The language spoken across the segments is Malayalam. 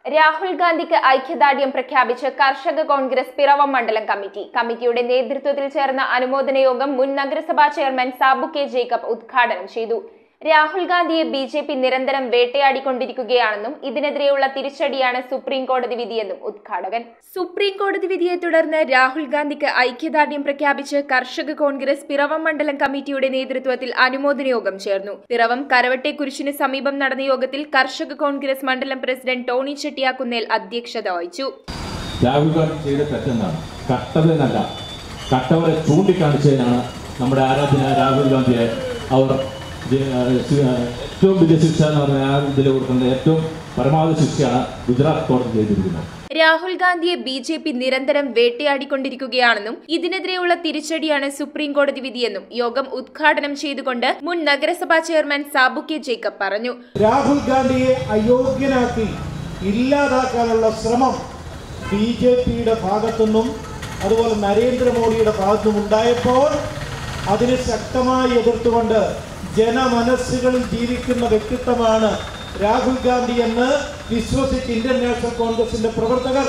രാഹുൽ ഗാന്ധിക്ക് ഐക്യദാർഢ്യം പ്രഖ്യാപിച്ച് കർഷക കോൺഗ്രസ് പിറവം മണ്ഡലം കമ്മിറ്റി കമ്മിറ്റിയുടെ നേതൃത്വത്തിൽ ചേർന്ന അനുമോദന യോഗം മുൻ നഗരസഭാ ചെയർമാൻ സാബു കെ ജേക്കബ് ഉദ്ഘാടനം ചെയ്തു രാഹുൽ ഗാന്ധിയെ ബി ജെ പി നിരന്തരം വേട്ടയാടിക്കൊണ്ടിരിക്കുകയാണെന്നും ഇതിനെതിരെയുള്ള തിരിച്ചടിയാണ് സുപ്രീം കോടതി വിധിയെന്നും ഉദ്ഘാടകൻ സുപ്രീം കോടതി വിധിയെ തുടർന്ന് രാഹുൽ ഗാന്ധിക്ക് ഐക്യദാർഢ്യം പ്രഖ്യാപിച്ച് കർഷക കോൺഗ്രസ് പിറവം മണ്ഡലം കമ്മിറ്റിയുടെ നേതൃത്വത്തിൽ അനുമോദന യോഗം ചേർന്നു പിറവം കരവട്ടെ കുരിശിന് സമീപം നടന്ന യോഗത്തിൽ കർഷക കോൺഗ്രസ് മണ്ഡലം പ്രസിഡന്റ് ടോണി ചെട്ടിയാക്കുന്നേൽ അധ്യക്ഷത വഹിച്ചു രാഹുൽ ഗാന്ധി ചെയ്ത തെറ്റെന്നാണ് കട്ടതെന്നല്ല കട്ടവരെ ചൂണ്ടിക്കാണിച്ചതിനാണ് നമ്മുടെ ആരാധന രാഹുൽ ഗാന്ധിയെ അവർ ജ- ശി- ഏറ്റവും വലിയ ശിക്ഷ എന്ന് പറഞ്ഞാൽ ആ ഇതിൽ കൊടുക്കേണ്ട ഏറ്റവും പരമാവധി ശിക്ഷയാണ് ഗുജറാത്ത് കോടതി ചെയ്തിരിക്കുന്നത് രാഹുൽ ഗാന്ധിയെ ബി ജെ പി നിരന്തരം വേട്ടയാടിക്കൊണ്ടിരിക്കുകയാണെന്നും ഇതിനെതിരെയുള്ള തിരിച്ചടിയാണ് സുപ്രീം കോടതി വിധിയെന്നും യോഗം ഉദ്ഘാടനം ചെയ്തുകൊണ്ട് മുൻ നഗരസഭാ ചെയർമാൻ സാബു കെ ജേക്കബ് പറഞ്ഞു രാഹുൽ ഗാന്ധിയെ അയോഗ്യനാക്കി ഇല്ലാതാക്കാനുള്ള ശ്രമം ബി ജെ പിയുടെ ഭാഗത്തുനിന്നും അതുപോലെ നരേന്ദ്രമോദിയുടെ ഭാഗത്തുനിന്നും ഉണ്ടായപ്പോൾ അതിനെ ശക്തമായി എതിർത്തുകൊണ്ട് ജനമനസ്സുകളിൽ ജീവിക്കുന്ന വ്യക്തിത്വമാണ് രാഹുൽ ഗാന്ധി എന്ന് വിശ്വസിച്ച് ഇന്ത്യൻ നാഷണൽ കോൺഗ്രസിന്റെ പ്രവർത്തകർ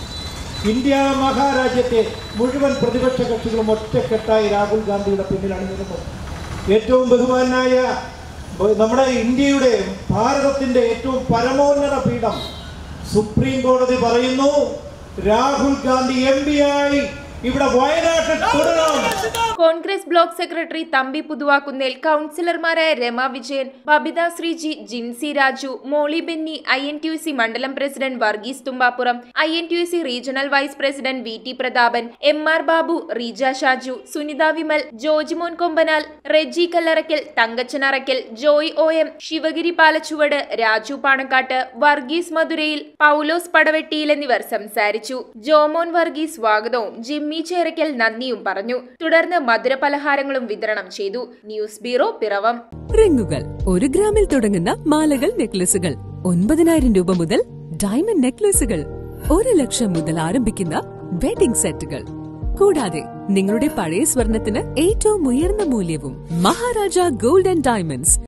ഇന്ത്യ മഹാരാജ്യത്തെ മുഴുവൻ പ്രതിപക്ഷ കക്ഷികളും ഒറ്റക്കെട്ടായി രാഹുൽ ഗാന്ധിയുടെ പിന്നിൽ അണിനിരുന്നു ഏറ്റവും ബഹുമാനായ ബ- നമ്മുടെ ഇന്ത്യയുടെ ഭാരതത്തിന്റെ ഏറ്റവും പരമോന്നത പീഠം സുപ്രീം കോടതി പറയുന്നു രാഹുൽ ഗാന്ധി എം പി ആയി ഇവിടെ വയനാട്ടിൽ തുടരണം കോൺഗ്രസ് ബ്ലോക്ക് സെക്രട്ടറി തമ്പി പുതുവാക്കുന്നേൽ കൗൺസിലർമാരായ Rama Vijayan Babitha Sreeji Jincy Raju Molly Benny I N T U C മണ്ഡലം president Varghese Thumbappuram I N T U C regional vice president V T Prathapan M R Babu Reeja Shaju Sunitha Vimal Jojimon Kombanal Reji Kallarackal Thankachan Arackal Joy O M Sivagiri Palachuvadu Raju Panakkattu Varghese മധുരയിൽ പൗലോസ് പടവെട്ടിയിൽ എന്നിവർ സംസാരിച്ചു ജോമോൻ വർഗീസ് സ്വാഗതവും ജിമ്മി ചേരക്കൽ നന്ദിയും പറഞ്ഞു തുടർന്ന് മധുരപലഹാരങ്ങളും വിതരണം ചെയ്തു ന്യൂസ് ബ്യൂറോ പിറവം റിങ്ങുകൾ ഒരു ഗ്രാമിൽ തുടങ്ങുന്ന മാലകൾ നെക്ലസുകൾ ഒൻപതിനായിരം രൂപ മുതൽ ഡയമണ്ട് നെക്ലസുകൾ ഒരു ലക്ഷം മുതൽ ആരംഭിക്കുന്ന വെഡിംഗ് സെറ്റുകൾ കൂടാതെ നിങ്ങളുടെ പഴയ സ്വർണത്തിന് ഏറ്റവും ഉയർന്ന മൂല്യവും മഹാരാജ ഗോൾഡ് ആൻഡ് ഡയമണ്ട്സ്